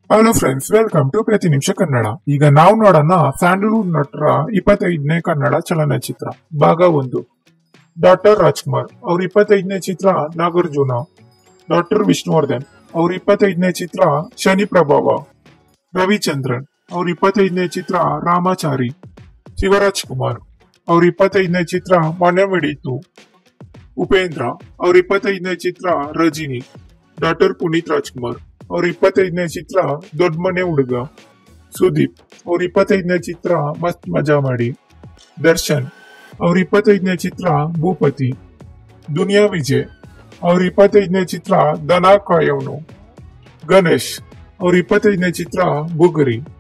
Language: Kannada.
ಹಲೋ ಫ್ರೆಂಡ್ಸ್ ವೆಲ್ಕಮ್ ಟು ಪ್ರತಿ ನಿಮಿಷ ಕನ್ನಡ ಈಗ ನಾವು ನೋಡೋಣ ಸ್ಯಾಂಡಲ್ವುಡ್ ನಟರ ಇಪ್ಪತ್ತೈದನೇ ಕನ್ನಡ ಚಲನಚಿತ್ರ ಭಾಗ ಒಂದು ಡಾಕ್ಟರ್ ರಾಜ್ಕುಮಾರ್ ಅವ್ರ ಇಪ್ಪತ್ತೈದನೇ ಚಿತ್ರ ನಾಗಾರ್ಜುನ ಡಾಕ್ಟರ್ ವಿಷ್ಣುವರ್ಧನ್ ಅವ್ರ ಇಪ್ಪತ್ತೈದನೇ ಚಿತ್ರ ಶನಿ ಪ್ರಭಾವ ರವಿಚಂದ್ರನ್ ಅವ್ರ ಇಪ್ಪತ್ತೈದನೇ ಚಿತ್ರ ರಾಮಾಚಾರಿ ಶಿವರಾಜ್ ಕುಮಾರ್ ಅವ್ರ ಇಪ್ಪತ್ತೈದನೇ ಚಿತ್ರ ಮನೆ ಮಿಡಿತು ಉಪೇಂದ್ರ ಅವ್ರ ಇಪ್ಪತ್ತೈದನೇ ಚಿತ್ರ ರಜಿನಿ ಡಾಕ್ಟರ್ ಪುನೀತ್ ರಾಜ್ಕುಮಾರ್ ಅವ್ರ ಇಪ್ಪತ್ತೈದನೇ ಚಿತ್ರ ದೊಡ್ಡ ಮನೆ ಹುಡುಗ ಸುದೀಪ್ ಅವ್ರ ಇಪ್ಪತ್ತೈದನೇ ಚಿತ್ರ ಮಸ್ತ್ ಮಜಾ ಮಾಡಿ ದರ್ಶನ್ ಅವ್ರ ಇಪ್ಪತ್ತೈದನೇ ಚಿತ್ರ ಭೂಪತಿ ದುನಿಯಾ ವಿಜಯ್ ಅವ್ರ ಇಪ್ಪತ್ತೈದನೇ ಚಿತ್ರ ದನ ಕಾಯವನು ಗಣೇಶ್ ಅವ್ರ ಇಪ್ಪತ್ತೈದನೇ ಚಿತ್ರ ಬುಗುರಿ